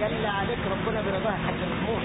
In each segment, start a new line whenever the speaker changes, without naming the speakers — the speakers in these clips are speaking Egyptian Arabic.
تجلى عليك ربنا برضاها حاج محمود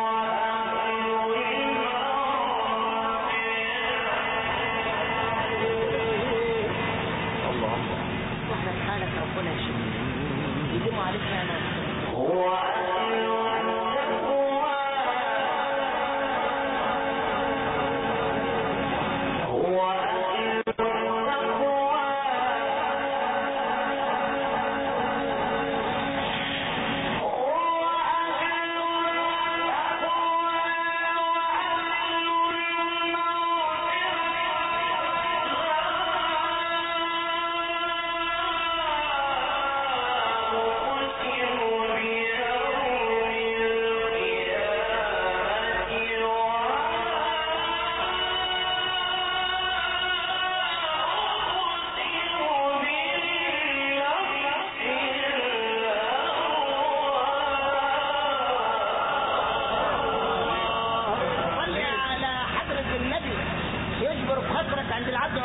هو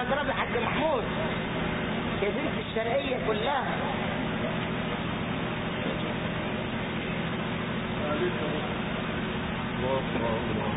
لما ضرب حاج محمود جزيرة الشرقية كلها
الله الله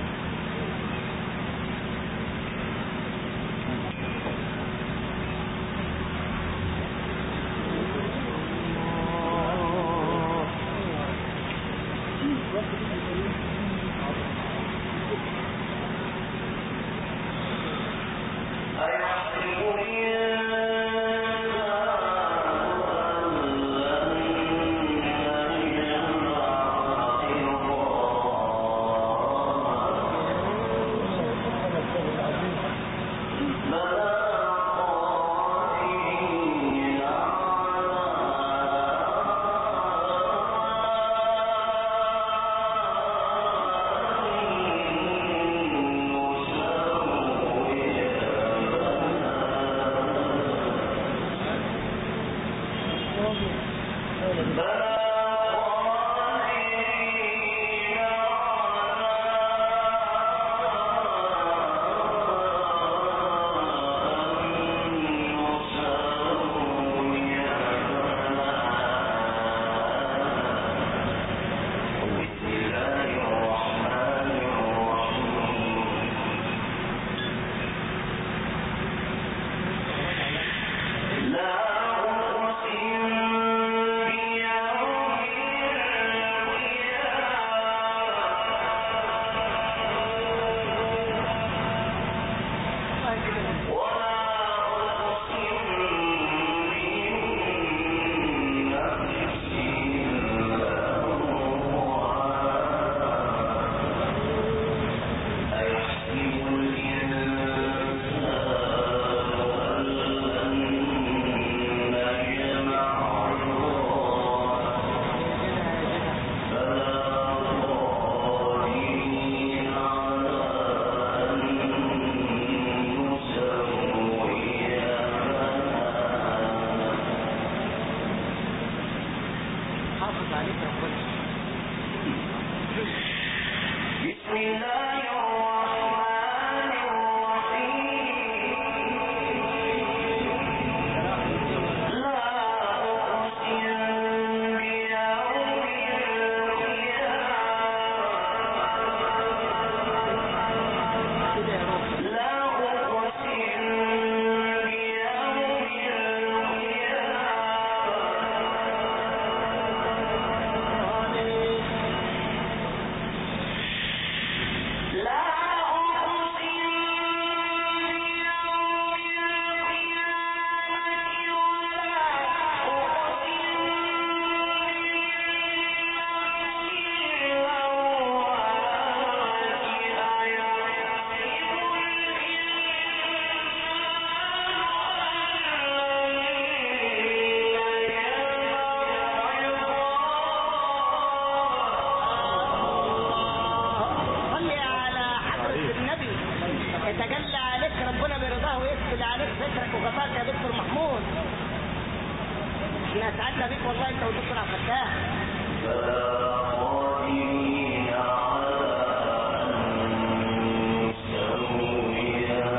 حافظ عليك ربنا
بسم الله الرحمن الرحيم لا أقسم بيوم القيامة
كده يا رب
لا أقسم بيوم القيامة لا أقسم بيوم القيامة ولا أقسم
صلي على حضرة النبي يتجلى عليك ربنا برضاه ويقفل عليك ذكرك وغفاك يا دكتور محمود احنا اسعدنا بيك والله انت ودكتور عبد الفتاح
قادرين على أن نسوي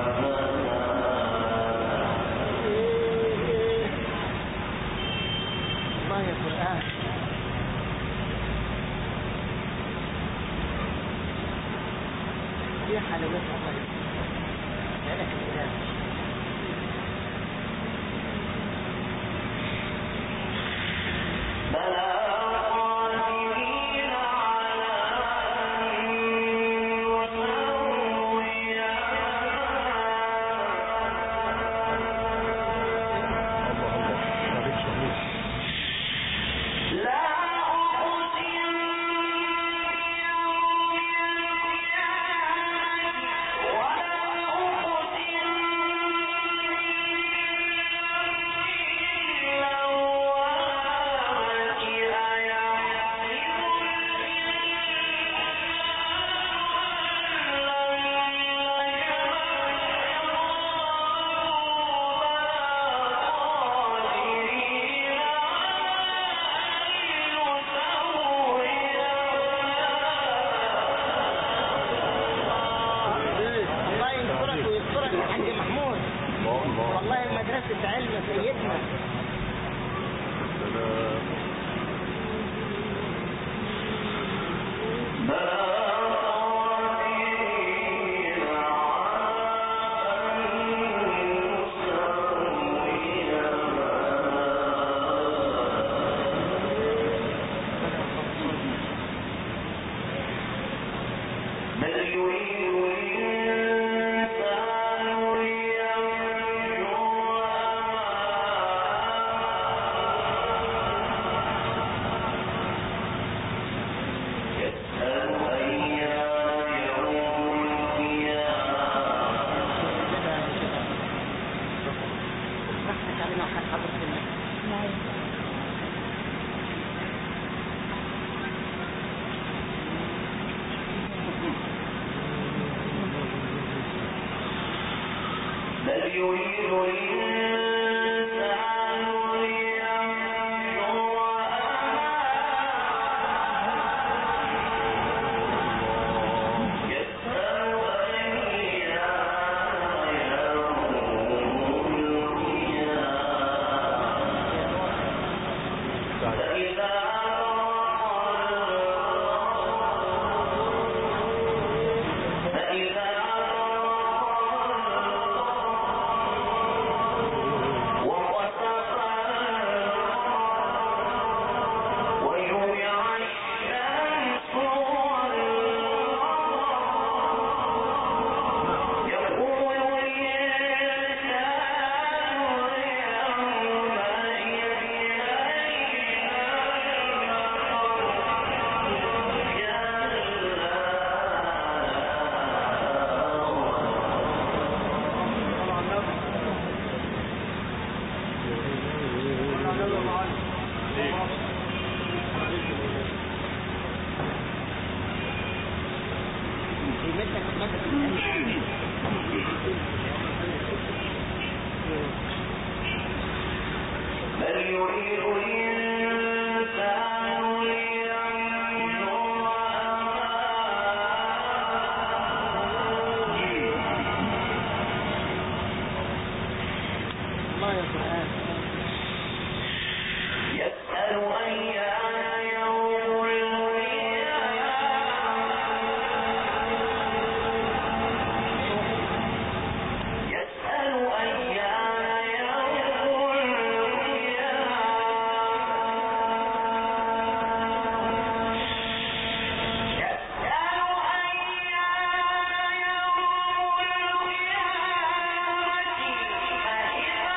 الله يا قرآن يا حلاوتها طيب سألك الإله
بلى قادرين
والله مدرسة علم سيدنا
بل يريد الإنسان لينجو يسأل أيان يوم القيامة
رحمة علينا وحد حضرة النبي
بل يريد الإنسان لينجو أمامه يسأل أيان يوم القيامة فإذا فإذا وخسف ويومع الشمس والقمر يقول الإنسان يومئذ
قيمتك في مدرسة العلم
بل يريد الإنسان لينجو
الله يا قرآن
يسأل أيان يوم القيامة يسأل أيان يوم القيامة يسأل أيان يوم القيامة فإذا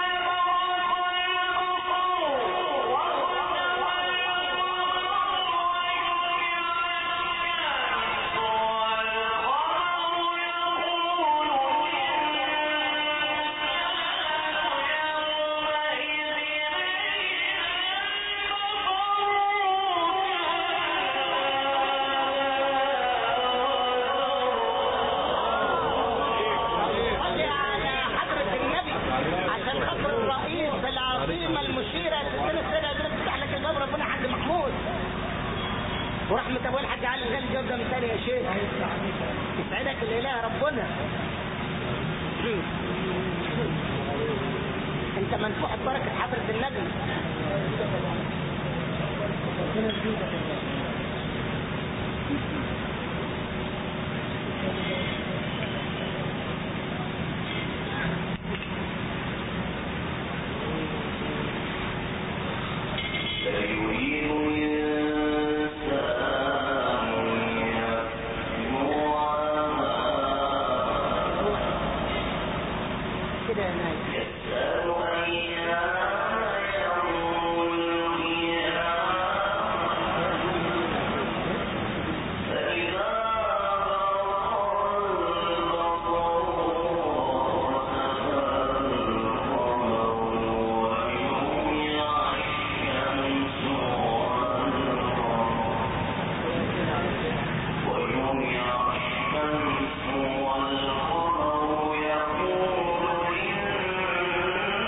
صلي على حضرة النبي عشان خاطر الرئيس العظيمة المشيرة ستنا السيدة قدرت تفتح لك الباب ربنا حاج محمود ورحمة ابويا الحاج علي الغالي جوز ده مثالي يا شيخ يسعدك الاله ربنا انت منفوح ببركة حضرة النبي
بل يريد الإنسان ليكفر
كده يا نايم
يسأل أيان يوم القيامة فإذا برق البصر وجمع الشمس والقمر وجمع الشمس والقمر يقول الإنسان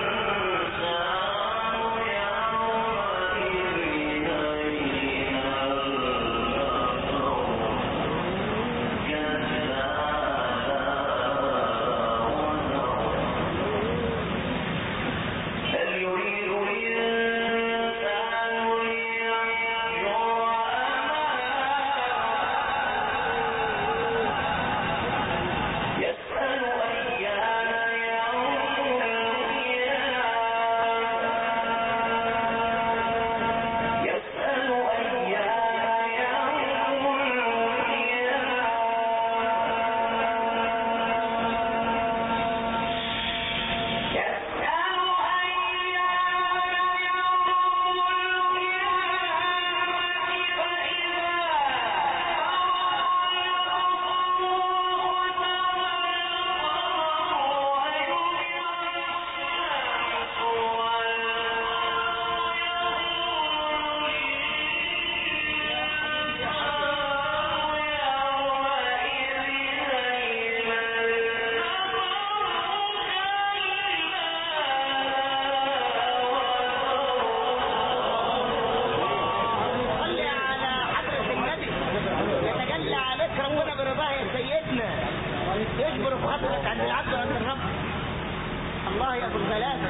الله يا ابو الغلابه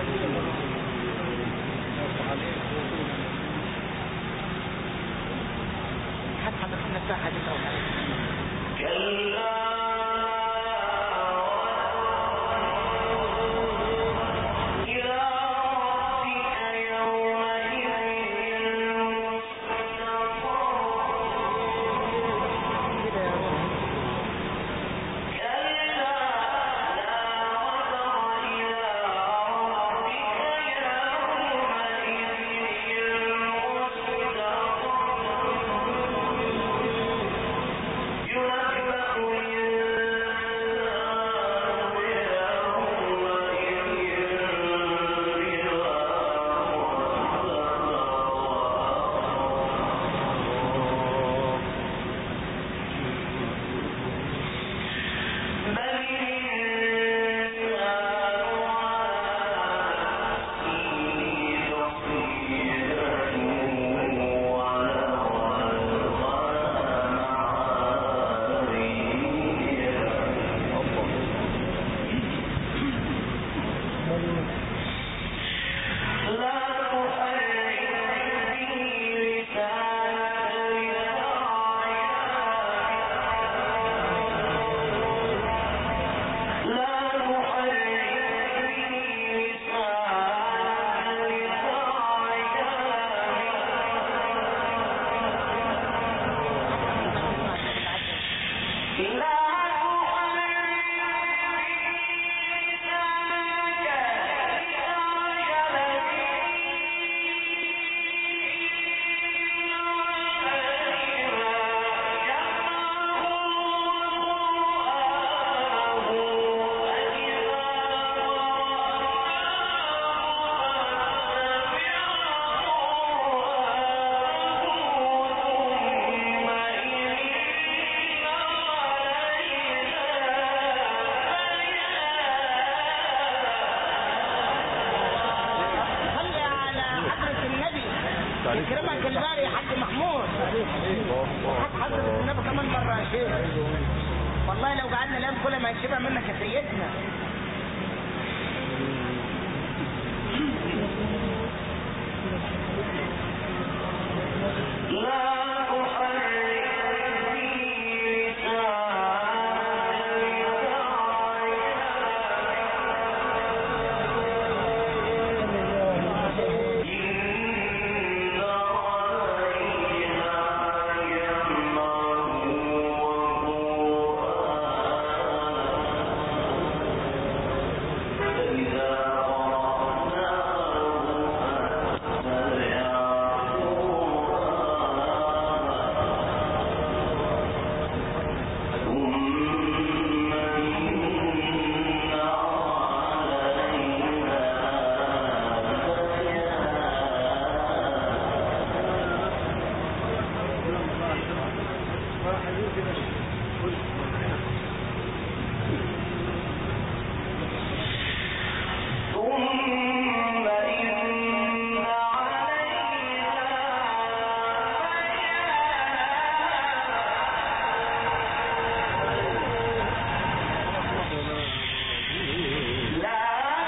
حد حضرتك نفسها حاجه او
كلا إلى ربك يومئذ المستقر
كده يا رب
كلا لا وزر إلى ربك يومئذ المستقر ينبأ الإنسان يومئذ بما بل الإنسان على نفسه بصيرة ولو ألقى معاذيره لا تحرك به لسانك لتعجل لا تحرك به لسانك لتعجل لا
صلي على حضرة النبي يكرمك الباري يا حاج محمود وحق حضرة النبي كمان مرة يا شيخ والله لو قعدنا ننام كل ما يشبع منك يا سيدنا
لا تحرك به لسانك إن علينا جمعه وقرآنه فإذا قرأناه ثم إن ثم إن علينا لا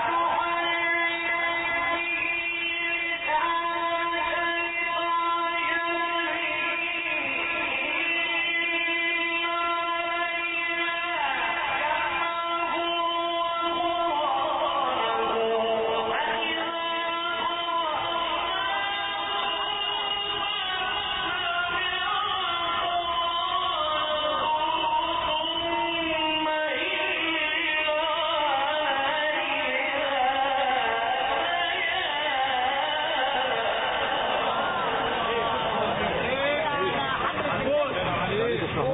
إيه على حضرة النبي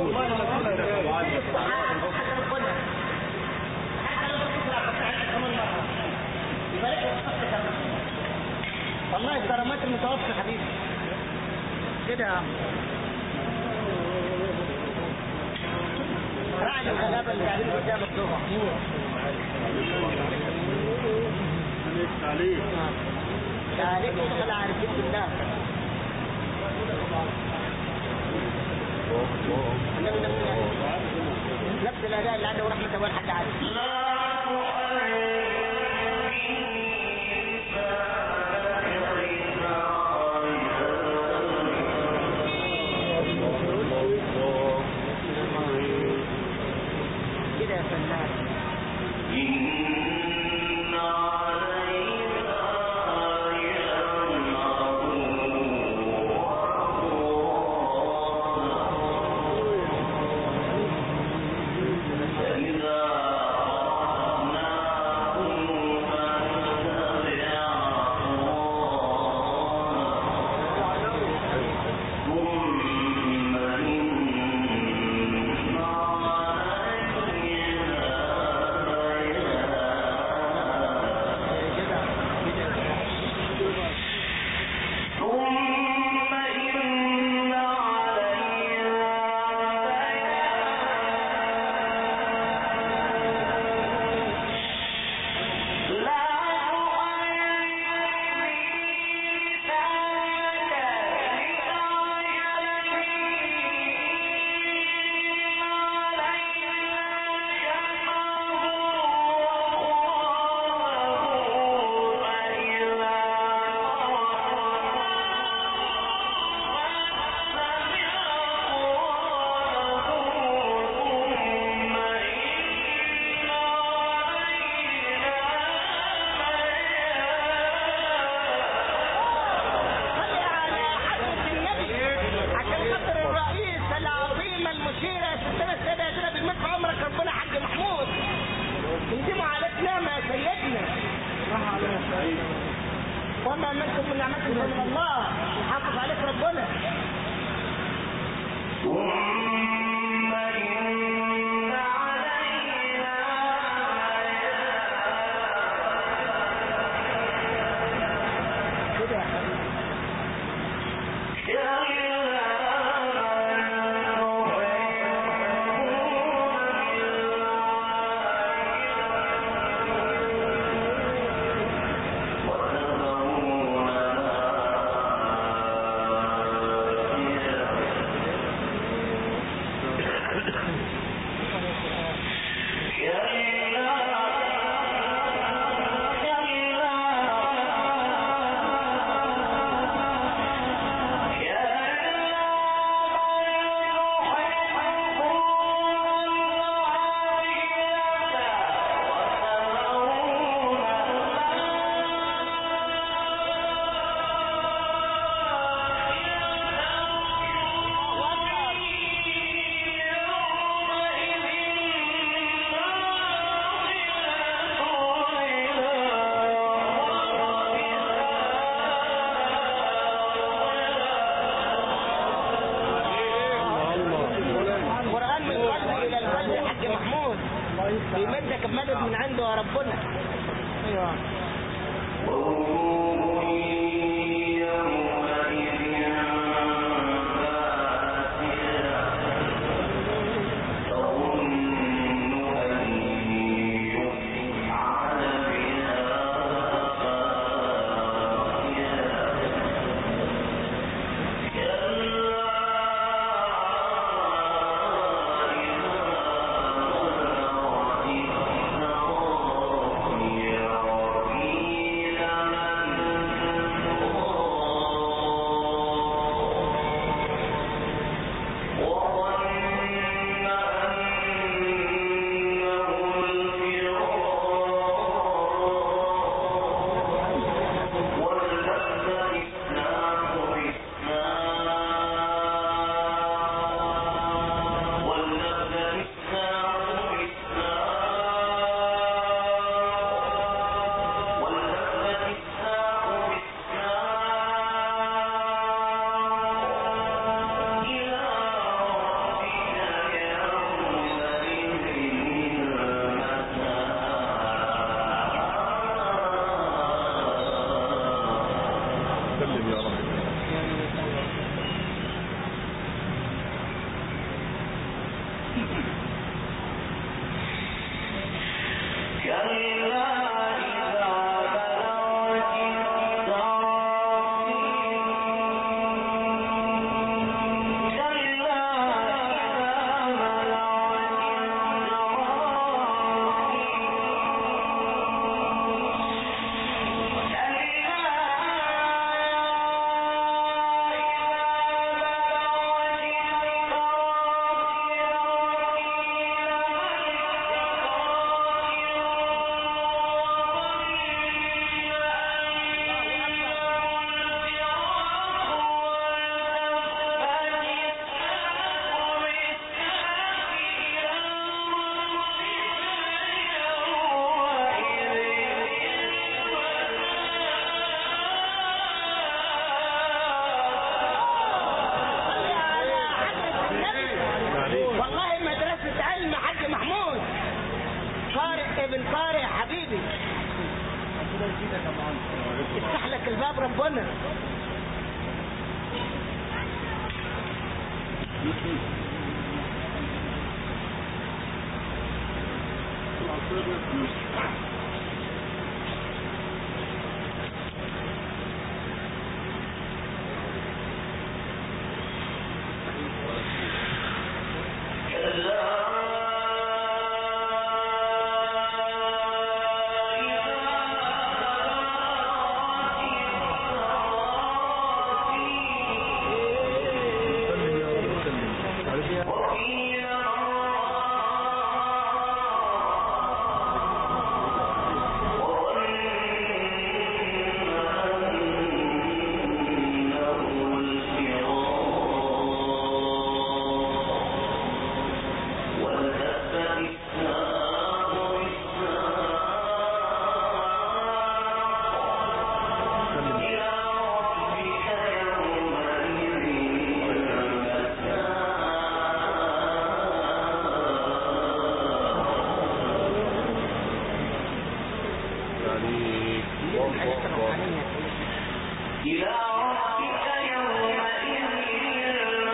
والله الكرامات المتوفى حبيبي كده يا عم راعي الغلابه اللي قاعدين قدام الصبح
عليك
عليك وصل عارفين بالله النبي نفس نفس الاداء اللي عنده ورحمه الله حد عارف
لا تحرك
دي معالجتنا ما سيدنا وما منكم من نعمة من الله يحافظ عليك ربنا
ثم إن علينا
كده يا حبيبي القرآن من القلب إلى القلب يا حاج محمود بيمدك بمدد من عنده يا ربنا ايوه
سلم يا رب
صلي على حضرة النبي والله مدرسة علم حاج محمود قارئ ابن قارئ يا حبيبي يفتح لك الباب ربنا
سلم يا رب سلم عارف عليك
الحاجات
الله أكبر
الروحانية
إلى ربك يومئذ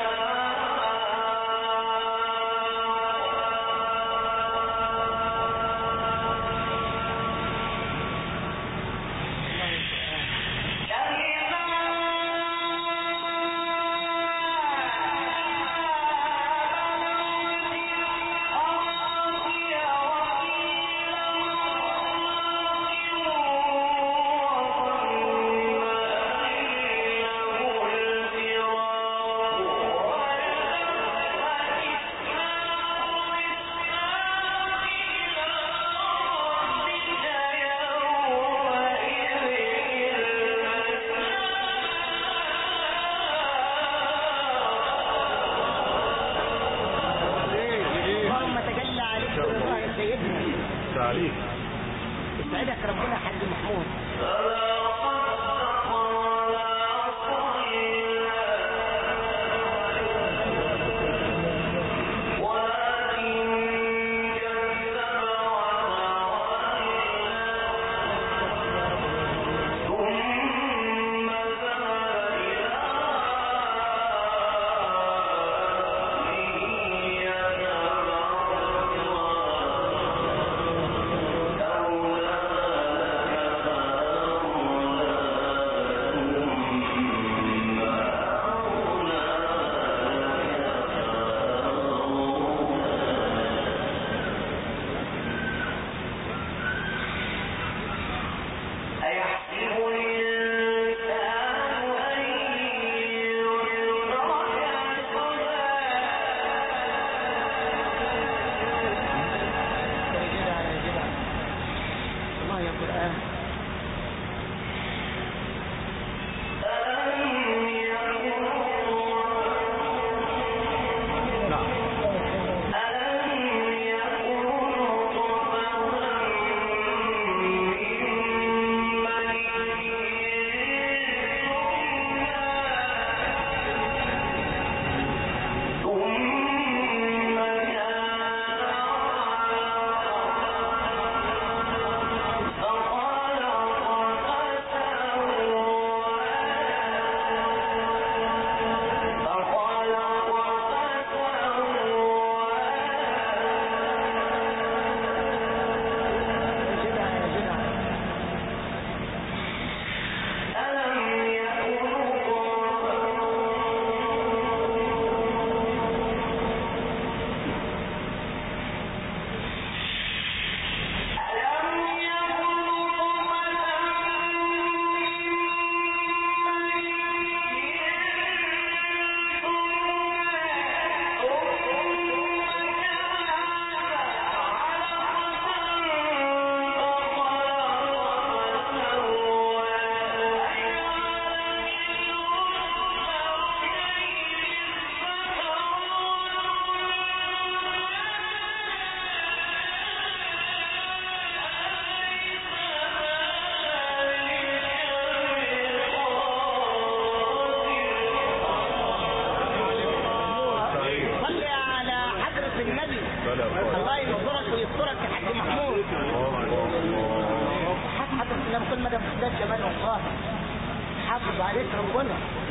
اللهم تجلى عليك برضاه يا سيدنا
عليك
يسعدك ربنا حاج محمود
أيحسب الإنسان أن يترك
الله يا قرآن
نعم
صلي على حضرة النبي
بلى
الله ينصرك ويسترك يا حاج محمود
الله
حافظ حضرة النبي كل ما ده بتزداد جمال والله حافظ عليك ربنا